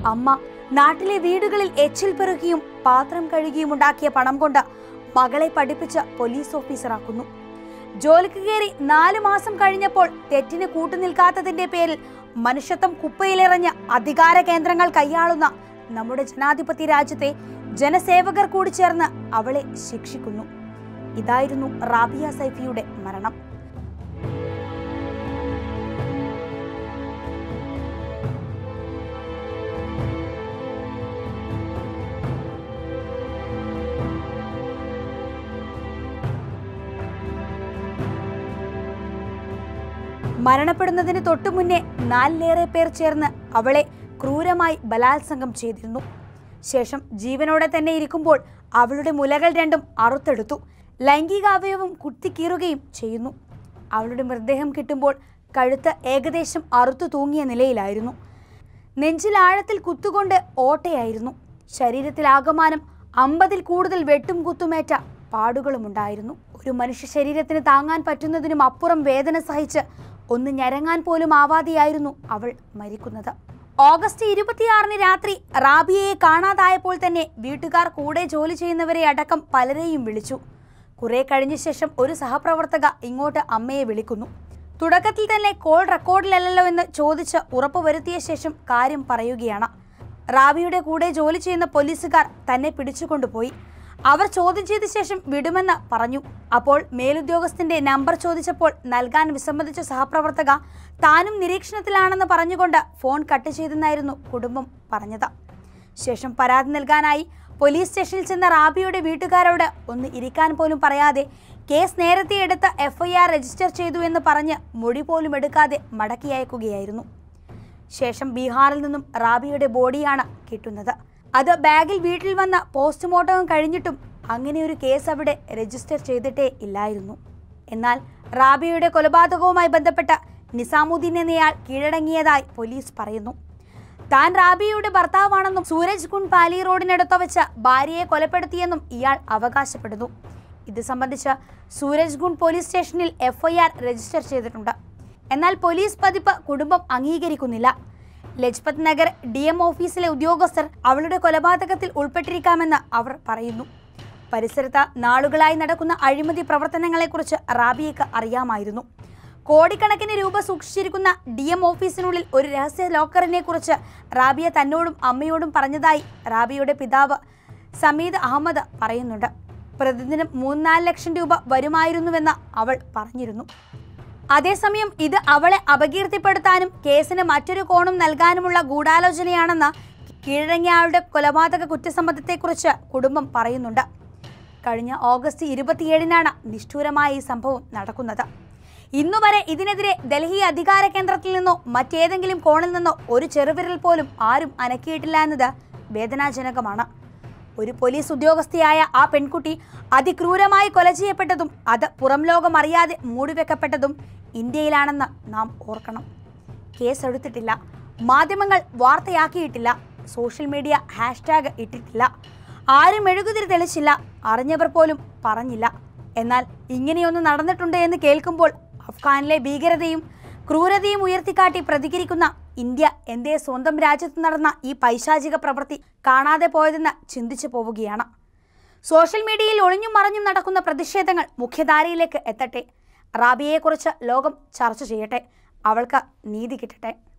അമ്മ നാട്ടിലെ വീടുകളിൽ എച്ചിൽ പെറുകിയും പാത്രം കഴുകിയും ഉണ്ടാക്കിയ പണം കൊണ്ട് മകളെ പഠിപ്പിച്ച് പോലീസ് ഓഫീസറാക്കുന്നു ജോലിക്ക് കയറി നാലു മാസം കഴിഞ്ഞപ്പോൾ തെറ്റിന് കൂട്ടുനിൽക്കാത്തതിന്റെ പേരിൽ മനുഷ്യത്വം കുപ്പയിലെറിഞ്ഞ് അധികാര കേന്ദ്രങ്ങൾ കൈയാളുന്ന നമ്മുടെ ജനാധിപത്യ രാജ്യത്തെ ജനസേവകർ കൂടി ചേർന്ന് അവളെ ശിക്ഷിക്കുന്നു ഇതായിരുന്നു റാബിയ സൈഫിയുടെ മരണം മരണപ്പെടുന്നതിന് തൊട്ടു മുന്നേ നാലിലേറെ പേർ ചേർന്ന് അവളെ ക്രൂരമായി ബലാത്സംഗം ചെയ്തിരുന്നു ശേഷം ജീവനോടെ തന്നെ ഇരിക്കുമ്പോൾ അവളുടെ മുലകൾ രണ്ടും അറുത്തെടുത്തു ലൈംഗികാവയവം കുത്തിക്കീറുകയും ചെയ്യുന്നു അവളുടെ മൃതദേഹം കിട്ടുമ്പോൾ കഴുത്ത് ഏകദേശം അറുത്തു തൂങ്ങിയ നിലയിലായിരുന്നു നെഞ്ചിൽ ആഴത്തിൽ കുത്തുകൊണ്ട് ഓട്ടയായിരുന്നു ശരീരത്തിലാകമാനം അമ്പതിൽ കൂടുതൽ വെട്ടും കുത്തുമേറ്റ പാടുകളുമുണ്ടായിരുന്നു ഒരു മനുഷ്യ ശരീരത്തിന് താങ്ങാൻ പറ്റുന്നതിനും അപ്പുറം വേദന സഹിച്ച് ഒന്ന് ഞരങ്ങാൻ പോലും ആവാതെയായിരുന്നു അവൾ മരിക്കുന്നത് ഓഗസ്റ്റ് ഇരുപത്തിയാറിന് രാത്രി റാബിയയെ കാണാതായപ്പോൾ തന്നെ വീട്ടുകാർ കൂടെ ജോലി ചെയ്യുന്നവരെ അടക്കം പലരെയും വിളിച്ചു കുറെ കഴിഞ്ഞ ശേഷം ഒരു സഹപ്രവർത്തക ഇങ്ങോട്ട് അമ്മയെ വിളിക്കുന്നു തുടക്കത്തിൽ തന്നെ കോൾ റെക്കോർഡിലല്ലല്ലോ എന്ന് ചോദിച്ച് ഉറപ്പുവരുത്തിയ ശേഷം കാര്യം പറയുകയാണ് റാബിയുടെ കൂടെ ജോലി ചെയ്യുന്ന പോലീസുകാർ തന്നെ പിടിച്ചുകൊണ്ടുപോയി അവർ ചോദ്യം ചെയ്ത ശേഷം വിടുമെന്ന് പറഞ്ഞു അപ്പോൾ മേലുദ്യോഗസ്ഥന്റെ നമ്പർ ചോദിച്ചപ്പോൾ നൽകാൻ വിസമ്മതിച്ച സഹപ്രവർത്തക താനും നിരീക്ഷണത്തിലാണെന്ന് പറഞ്ഞുകൊണ്ട് ഫോൺ കട്ട് ചെയ്തെന്നായിരുന്നു കുടുംബം പറഞ്ഞത് ശേഷം പരാതി നൽകാനായി പോലീസ് സ്റ്റേഷനിൽ ചെന്ന റാബിയുടെ വീട്ടുകാരോട് ഒന്ന് ഇരിക്കാൻ പോലും പറയാതെ കേസ് നേരത്തെ എടുത്ത് എഫ്ഐആർ രജിസ്റ്റർ ചെയ്തു എന്ന് പറഞ്ഞ് മൊഴി പോലും എടുക്കാതെ മടക്കി അയക്കുകയായിരുന്നു ശേഷം ബീഹാറിൽ നിന്നും റാബിയുടെ ബോഡിയാണ് കിട്ടുന്നത് അത് ബാഗിൽ വീട്ടിൽ വന്ന പോസ്റ്റ്മോർട്ടം കഴിഞ്ഞിട്ടും അങ്ങനെ ഒരു കേസ് അവിടെ രജിസ്റ്റർ ചെയ്തിട്ടേ ഇല്ലായിരുന്നു എന്നാൽ റാബിയുടെ കൊലപാതകവുമായി ബന്ധപ്പെട്ട നിസാമുദ്ദീൻ എന്നയാൾ കീഴടങ്ങിയതായി പോലീസ് പറയുന്നു താൻ റാബിയുടെ ഭർത്താവാണെന്നും സൂരജ് കുൺ പാലി റോഡിനടുത്ത് വെച്ച് ഭാര്യയെ കൊലപ്പെടുത്തിയെന്നും ഇയാൾ അവകാശപ്പെടുന്നു ഇത് സംബന്ധിച്ച് സൂരജ് ഗുൺ പോലീസ് സ്റ്റേഷനിൽ എഫ്ഐആർ രജിസ്റ്റർ ചെയ്തിട്ടുണ്ട് എന്നാൽ പോലീസ് പതിപ്പ് കുടുംബം അംഗീകരിക്കുന്നില്ല ലജ്പത് നഗർ ഡി എം ഓഫീസിലെ ഉദ്യോഗസ്ഥർ അവളുടെ കൊലപാതകത്തിൽ ഉൾപ്പെട്ടിരിക്കാമെന്ന് അവർ പറയുന്നു പരിസരത്ത് നാളുകളായി നടക്കുന്ന അഴിമതി പ്രവർത്തനങ്ങളെക്കുറിച്ച് റാബിയക്ക് അറിയാമായിരുന്നു കോടിക്കണക്കിന് രൂപ സൂക്ഷിച്ചിരിക്കുന്ന ഡി എം ഓഫീസിനുള്ളിൽ ഒരു രഹസ്യ ലോക്കറിനെ കുറിച്ച് റാബിയ തന്നോടും അമ്മയോടും പറഞ്ഞതായി റാബിയുടെ പിതാവ് സമീദ് അഹമ്മദ് പറയുന്നുണ്ട് പ്രതിദിനം മൂന്നാല് ലക്ഷം രൂപ വരുമായിരുന്നുവെന്ന് അവൾ പറഞ്ഞിരുന്നു അതേസമയം ഇത് അവളെ അപകീർത്തിപ്പെടുത്താനും കേസിന് മറ്റൊരു കോണും നൽകാനുമുള്ള ഗൂഢാലോചനയാണെന്ന് കീഴടങ്ങിയ ആളുടെ കൊലപാതക കുറ്റസമ്മതത്തെക്കുറിച്ച് കുടുംബം പറയുന്നുണ്ട് കഴിഞ്ഞ ഓഗസ്റ്റ് ഇരുപത്തിയേഴിനാണ് നിഷ്ഠൂരമായ ഈ സംഭവം നടക്കുന്നത് ഇന്നുവരെ ഇതിനെതിരെ ഡൽഹി അധികാര കേന്ദ്രത്തിൽ നിന്നോ മറ്റേതെങ്കിലും കോണിൽ നിന്നോ ഒരു ചെറുവിരൽ പോലും ആരും അനക്കിയിട്ടില്ല എന്നത് വേദനാജനകമാണ് ഒരു പോലീസ് ഉദ്യോഗസ്ഥയായ ആ പെൺകുട്ടി അതിക്രൂരമായി കൊല ചെയ്യപ്പെട്ടതും അത് പുറം ലോകം അറിയാതെ മൂടിവെക്കപ്പെട്ടതും ഇന്ത്യയിലാണെന്ന് നാം ഓർക്കണം കേസ് എടുത്തിട്ടില്ല മാധ്യമങ്ങൾ വാർത്തയാക്കിയിട്ടില്ല സോഷ്യൽ മീഡിയ ഹാഷ്ടാഗ് ഇട്ടിട്ടില്ല ആരും മെഴുകുതിരി തെളിച്ചില്ല അറിഞ്ഞവർ പോലും പറഞ്ഞില്ല എന്നാൽ ഇങ്ങനെയൊന്ന് നടന്നിട്ടുണ്ട് എന്ന് കേൾക്കുമ്പോൾ അഫ്ഗാനിലെ ഭീകരതയും ക്രൂരതയും ഉയർത്തിക്കാട്ടി പ്രതികരിക്കുന്ന ഇന്ത്യ എന്തേ സ്വന്തം രാജ്യത്ത് നടന്ന ഈ പൈശാചിക പ്രവൃത്തി കാണാതെ പോയതെന്ന് ചിന്തിച്ചു പോവുകയാണ് സോഷ്യൽ മീഡിയയിൽ ഒളിഞ്ഞും മറഞ്ഞും നടക്കുന്ന പ്രതിഷേധങ്ങൾ മുഖ്യധാരയിലേക്ക് എത്തട്ടെ റാബിയെക്കുറിച്ച് ലോകം ചർച്ച ചെയ്യട്ടെ അവൾക്ക് നീതി കിട്ടട്ടെ